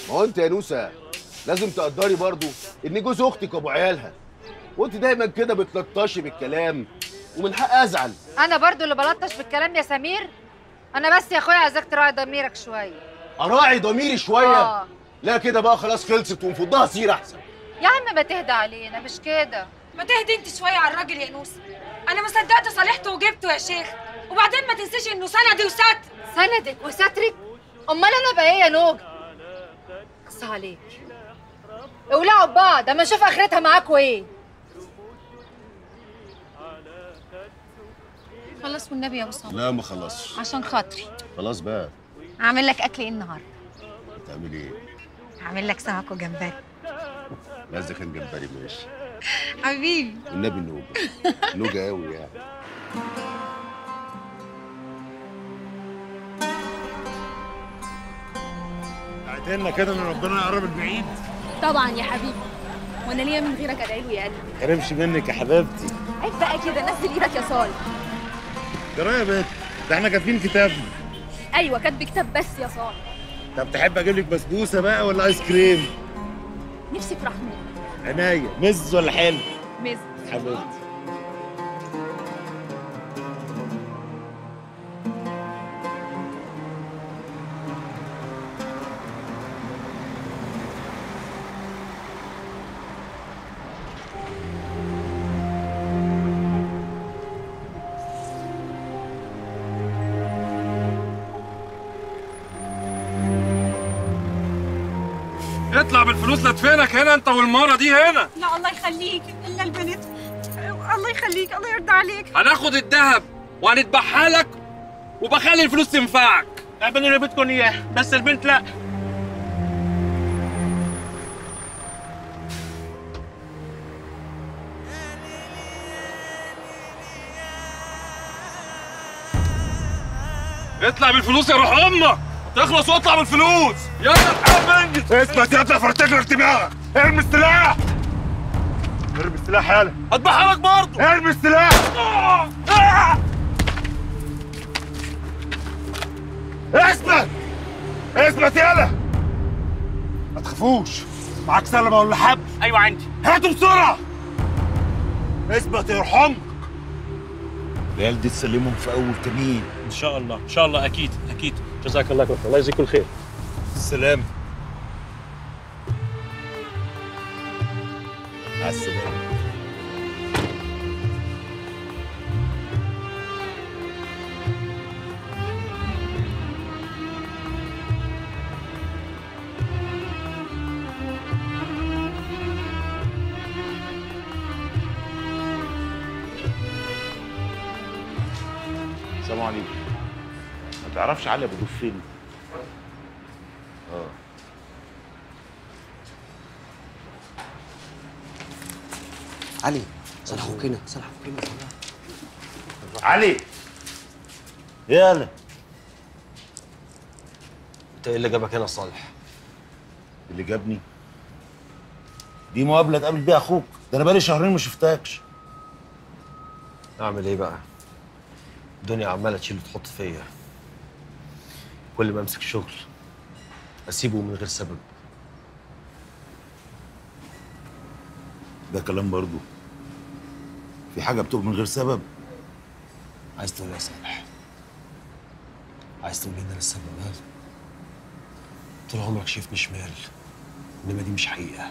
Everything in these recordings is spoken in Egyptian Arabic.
ما هو انت يا نوسه لازم تقدري برضو ان جوز اختك ابو عيالها وانت دايما كده بتلطشي بالكلام ومن حق ازعل انا برضو اللي بلطش بالكلام يا سمير انا بس يا اخويا عايزاك تراعي ضميرك شويه اراعي ضميري شويه اه لا كده بقى خلاص خلصت ونفضها سير احسن يا عم ما تهدى علينا مش كده ما تهدي انت شويه على الراجل يا نوسه انا ما صدقت صالحته وجبته يا شيخ وبعدين ما تنسيش انه سندي وستر سندك وسترك امال انا بقى ايه يا نوج قص عليك اولعوا ببعض اما اشوف اخرتها معاكوا ايه خلص والنبي يا ابو صالح لا ما خلصش عشان خاطري خلاص بقى هعمل لك اكل ايه النهارده تعملي ايه هعمل لك سمك وجمبري لا اذا كان جمبري ماشي حبيبي والنبي نوجه نوجه قوي يعني اعتلنا كده ان ربنا يقرب البعيد طبعا يا حبيبي وانا ليا من غيرك ادعي له يا قلبي كرمش منك يا حبيبتي عيب بقى كده نزل ايدك يا صالح جرايه يا بنت ده احنا كاتبين كتاب ايوه كاتب كتاب بس يا صالح طب تحب اجيب لك بسبوسه بقى ولا ايس كريم نفسي في رحمه عناية مز ولا حلو مز حبيبتي اطلع بالفلوس لدفنك هنا انت والمره دي هنا لا الله يخليك الا البنت الله يخليك الله يرضى عليك هناخد الذهب وهنذبحها لك وبخلي الفلوس تنفعك اعملوا اللي بدكم اياه بس البنت لا اطلع بالفلوس يا روح امك تخلص واطلع بالفلوس يلا الحق مني اثبت يا ابني فرتك لك دماغك ارمي السلاح ارمي السلاح يالا هذبحها لك برضه ارمي السلاح اثبت اثبت يالا ما تخافوش معاك سلمة ولا حبل ايوه عندي هاتوا بسرعة اثبت يرحمك العيال دي تسلمهم في أول كمين ان شاء الله ان شاء الله اكيد اكيد جزاك الله خير الله يجزيك الخير السلام مع السلامة السلام عليكم ما تعرفش علي ابو ضيف فين؟ اه علي صالح اخوكنا صالح اخوكنا علي يالا انت ايه اللي جابك هنا يا صالح؟ اللي جابني دي مقابله اتقابل بيها اخوك ده انا بقالي شهرين ما شفتكش اعمل ايه بقى؟ الدنيا عماله تشيل وتحط فيا كل ما امسك شغل اسيبه من غير سبب ده كلام برضو في حاجه بتقول من غير سبب عايز تقول ايه يا صالح؟ عايز تقول ان انا السبب ها؟ طول عمرك شايفني شمال انما دي مش حقيقه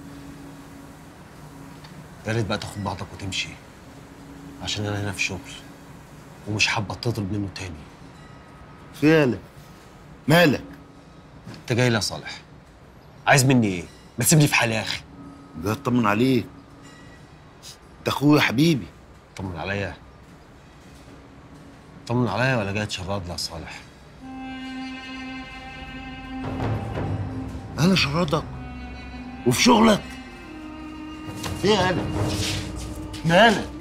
يا ريت بقى تاخد بعضك وتمشي عشان انا هنا في شغل ومش حابه تطلب منه تاني في يالا مالك انت جاي لي يا صالح عايز مني ايه؟ ما تسيبني في حالي يا اخي جاي اطمن عليك ده اخويا حبيبي طمن عليا طمن عليا ولا جاي تشرد لي يا صالح انا شردك وفي شغلك ايه انا مالك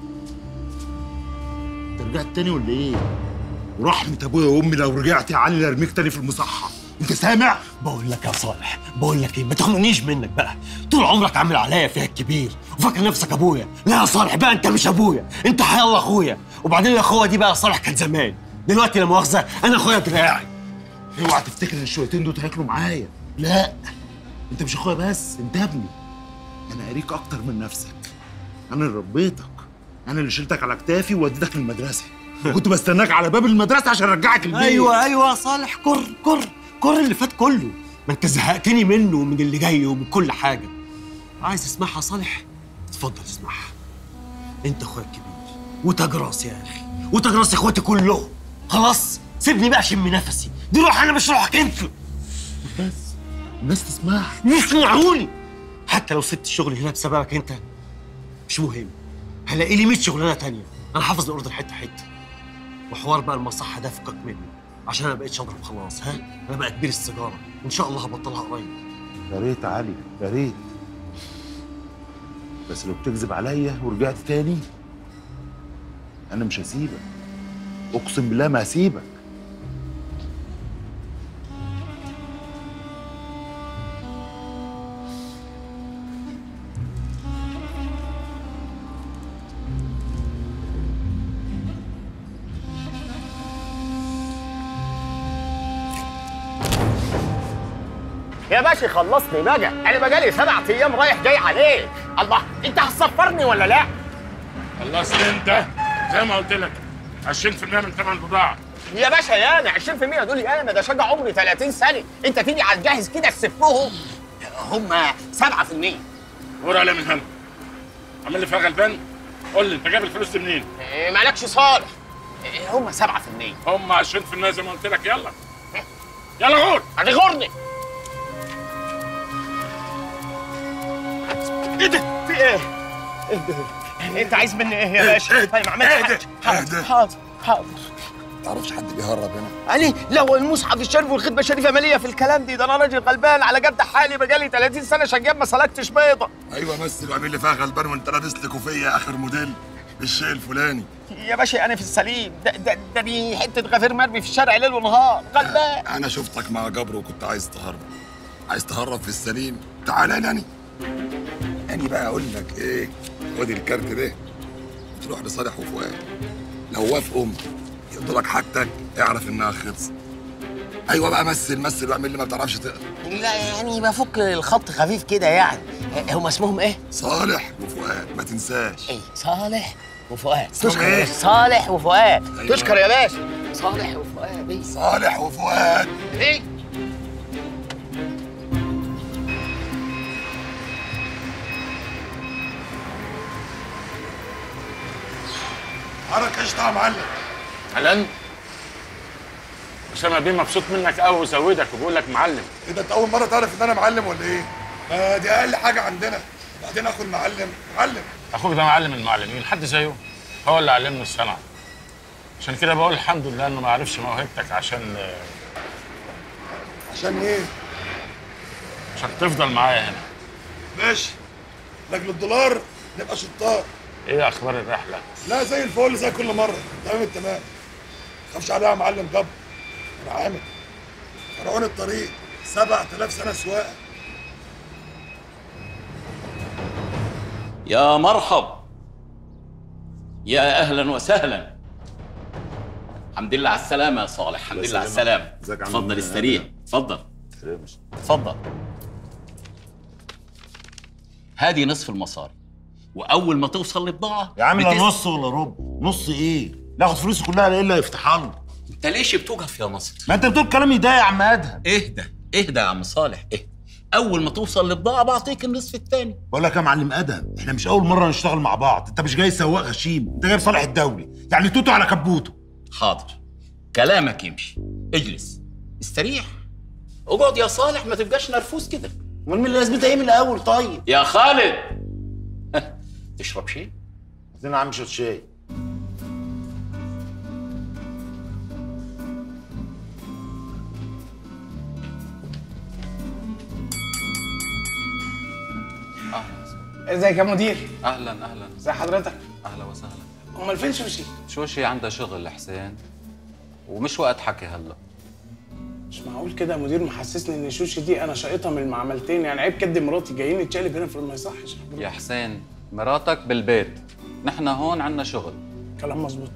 انت رجعت تاني ولا ايه ورحمة ابويا وامي لو رجعت يا علي لارميك تاني في المصحة انت سامع بقول لك يا صالح بقول لك ايه ما تخنقنيش منك بقى طول عمرك عامل عليا فيها الكبير وفاكر نفسك ابويا لا يا صالح بقى انت مش ابويا انت حيالله اخويا وبعدين الاخوه دي بقى يا صالح كان زمان دلوقتي لا مؤاخذه انا اخويا دراعي اوعى تفتكر ان الشويتين دول هياكلوا معايا لا انت مش اخويا بس انت ابني انا قريك اكتر من نفسك انا اللي ربيتك انا اللي شلتك على كتافي ووديتك المدرسه وكنت بستناك على باب المدرسه عشان ارجعك البيت ايوه ايوه يا صالح كر كر كر اللي فات كله ما انت زهقتني منه ومن اللي جاي ومن كل حاجه عايز تسمعها يا صالح اتفضل اسمعها انت اخويا الكبير وتاج راسي يا اخي وتاج راس اخواتي كلهم خلاص سيبني بقى اشم نفسي دي روح انا مش روحك انت بس الناس تسمعها يسمعوني حتى لو سبت الشغل هنا بسببك انت مش مهم هلاقي لي 100 شغلانه تانية انا حافظ الاوردر حته حته وحوار بقى المصحه ده فكك منه عشان انا بقيتش اضرب خلاص ها انا بقى كبير السيجاره وان شاء الله هبطلها قريب يا ريت يا علي يا ريت بس لو بتكذب عليا ورجعت تاني انا مش هسيبك اقسم بالله ما هسيبك يا باشا خلصني بقى انا بقالي سبع ايام رايح جاي عليك الله انت هتصفرني ولا لا خلصت انت زي ما قلت لك 20% من ثمن البضاعه يا باشا يا انا 20% دول يا انا ده شجع عمري 30 سنه انت تيجي على الجاهز كده تسفهم هم 7% ورقه عليها من هنا عامل لي فيها غلبان قول لي انت جايب الفلوس دي منين؟ إيه، مالكش صالح إيه، هم 7% هم 20% زي ما قلت لك يلا يلا غور هتغرني ايه ده في ايه؟ ايه ده؟ انت عايز مني ايه يا باشا؟ طيب ما عملتش حاجه حاضر حاضر حاضر تعرفش حد بيهرب هنا يعني لو المصحف الشريف والخدمه الشريفه ماليه في الكلام دي ده انا راجل غلبان على قد حالي بقالي 30 سنه شجاب ما سلكتش بيضه ايوه مثل واعمل لي فيها غلبان وانت لابس لي كوفيه اخر موديل بالشيء الفلاني يا باشا انا في السليم ده ده ده دي حته غفير مرمي في الشارع ليل ونهار غلبان انا شفتك مع جبر وكنت عايز تهرب عايز تهرب في السليم تعالى لاني اني بقى اقول لك ايه خد الكارت ده وتروح لصالح وفؤاد لو وافقوا يقضوا لك حاجتك اعرف انها خلصت ايوه بقى مثل مثل واعمل اللي ما بتعرفش تقرا لا يعني بفك الخط خفيف كده يعني هم اسمهم ايه؟ صالح وفؤاد ما تنساش ايه صالح وفؤاد اسمهم تشكر إيه؟ يا صالح وفؤاد أيوة. تشكر يا باشا صالح وفؤاد ايه صالح وفؤاد ايه حرك قشطه يا معلم اهلا اسامه بيه مبسوط منك قوي وزودك وبيقول لك معلم ايه ده انت اول مره تعرف ان انا معلم ولا ايه؟ ما دي اقل حاجه عندنا بعدين اخو المعلم معلم اخوك ده معلم المعلمين حد زيه هو اللي علمني الصنعه عشان كده بقول الحمد لله انه ما عرفش موهبتك عشان عشان ايه؟ عشان تفضل معايا هنا ماشي لاجل الدولار نبقى شطار ايه اخبار الرحله لا زي الفل زي كل مره تمام التمام خافش عليها يا معلم جبر انا عامل فرعون الطريق 7000 سنه سواقه يا مرحب يا اهلا وسهلا الحمد لله على السلامة يا صالح الحمد لله على السلامة ازيك يا عم اتفضل مين؟ استريح اتفضل اتفضل هذه نصف المصاري واول ما توصل للبضاعة يا عم لا بتس- نص ولا ربع نص ايه ناخد فلوسي كلها الا يفتح الله انت ليش بتوقف يا نصر ما انت بتقول كلام يضايق يا عم ادهم اهدى اهدى يا عم صالح اهدى اول ما توصل للبضاعة بعطيك النصف الثاني بقول لك يا معلم ادهم احنا مش اول مره نشتغل مع بعض انت مش جاي سواق غشيم انت جايب صالح الدولي يعني توتو على كبوته حاضر كلامك يمشي اجلس استريح اقعد يا صالح ما تبقاش نرفوز كده امال مين اللي لازمتها ايه من الاول طيب يا خالد تشرب شيء عايزين يا عم شويه شاي ازيك يا مدير اهلا اهلا ازي حضرتك اهلا وسهلا امال فين شوشي شوشي عندها شغل حسين ومش وقت حكي هلا مش معقول كده يا مدير محسسني ان شوشي دي انا شايطها من المعملتين يعني عيب كد مراتي جايين نتشقلب هنا في ما يصحش يا حسين مراتك بالبيت نحن هون عنا شغل كلام مظبوط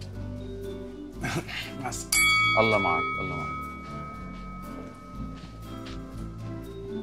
مع السلامه الله معك الله معك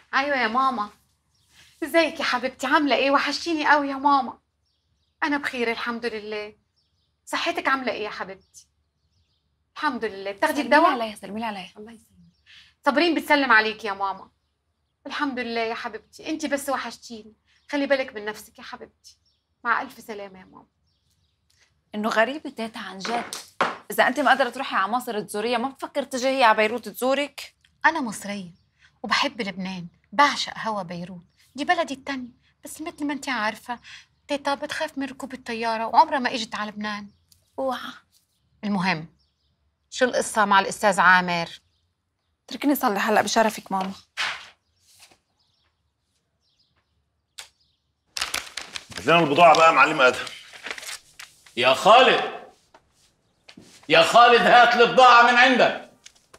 ايوه يا ماما ازيك يا حبيبتي عامله ايه وحشتيني قوي يا ماما انا بخير الحمد لله صحتك عامله ايه يا حبيبتي الحمد لله بتاخدي سلمي الدواء عليا سلمي عليا الله يسلمك صابرين بتسلم عليك يا ماما الحمد لله يا حبيبتي انت بس وحشتيني خلي بالك من نفسك يا حبيبتي مع الف سلامه يا ماما انه غريبه تيتا عن جد اذا انت ما قادره تروحي على مصر تزوريها ما بتفكر تجي هي على بيروت تزورك انا مصريه وبحب لبنان بعشق هوا بيروت دي بلدي التانية بس مثل ما انت عارفه تيتا بتخاف من ركوب الطياره وعمرها ما اجت على لبنان اوعى المهم شو القصه مع الاستاذ عامر اتركني صلي هلا بشرفك ماما هات لنا البضاعه بقى يا معلم ادهم يا خالد يا خالد هات البضاعة من عندك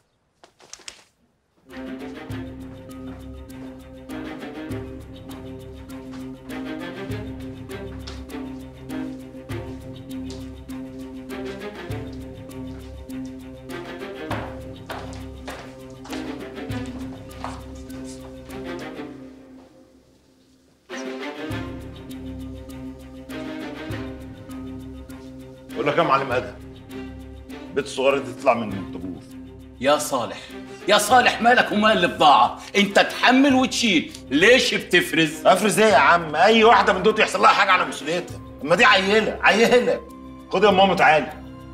بقول لك يا معلم ادهم البيت الصغيره دي تطلع من الطابور يا صالح يا صالح مالك ومال البضاعة انت تحمل وتشيل ليش بتفرز افرز ايه يا عم اي واحده من دول يحصل لها حاجه على مسؤوليتها اما دي عيله عيله خد يا ماما تعالي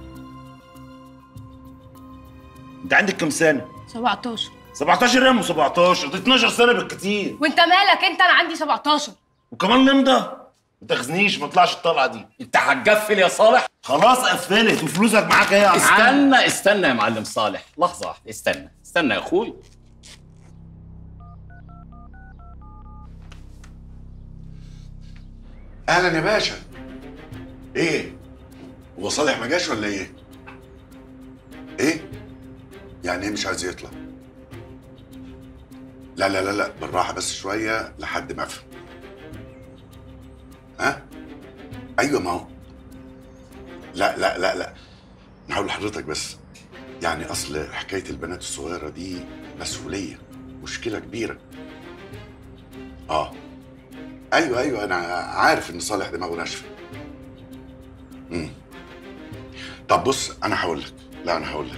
انت عندك كام سنه 17 17 يا ام 17 دي 12 سنه بالكتير وانت مالك انت انا عندي 17 وكمان نمضه ما تاخذنيش ما طلعش الطلعه دي انت هتقفل يا صالح خلاص قفلت وفلوسك معاك ايه يا عم استنى استنى يا معلم صالح لحظة واحدة استنى استنى يا اخوي اهلا يا باشا ايه هو صالح ما جاش ولا ايه ايه يعني ايه مش عايز يطلع لا لا لا لا بالراحه بس شويه لحد ما افهم ها ايوه ما هو لا لا لا لا انا هقول لحضرتك بس يعني اصل حكايه البنات الصغيره دي مسؤوليه مشكله كبيره اه ايوه ايوه انا عارف ان صالح دماغه ناشفه امم طب بص انا هقول لك لا انا هقول لك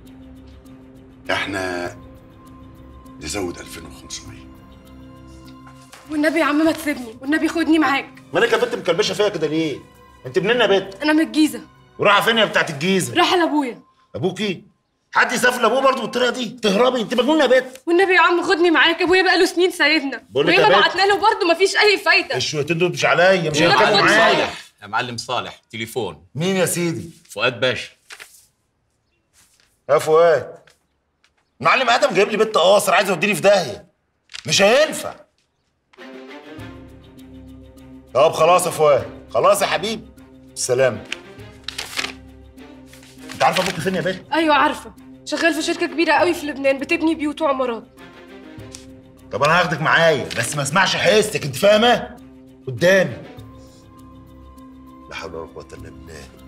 احنا نزود 2500 والنبي يا عم ما تسيبني والنبي خدني معاك مالك يا بنت مكلبشه فيا كده ليه انت منين يا بنت انا من الجيزه ورايحه فين يا بتاعت الجيزه رايحه لابويا ابوكي حد يسافر لابوه برضه بالطريقه دي تهربي انت مجنونه يا بنت والنبي يا عم خدني معاك ابويا بقاله سنين سايبنا بقول لك يا وياما بنت. بعتنا له برضه مفيش اي فايده الشويتين دول مش عليا مش يا هيركبوا معلم معايا صالح يا معلم صالح تليفون مين يا سيدي فؤاد باشا يا فؤاد معلم ادم جايب لي بنت قاصر عايز يوديني في داهيه مش هينفع طب خلاص يا فؤاد خلاص يا حبيبي سلام انت عارف ابوك فين يا باشا ايوه عارفه شغال في شركه كبيره قوي في لبنان بتبني بيوت وعمارات طب انا هاخدك معايا بس ما اسمعش حيستك انت فاهمه قدامي لا حول ولا قوه الا بالله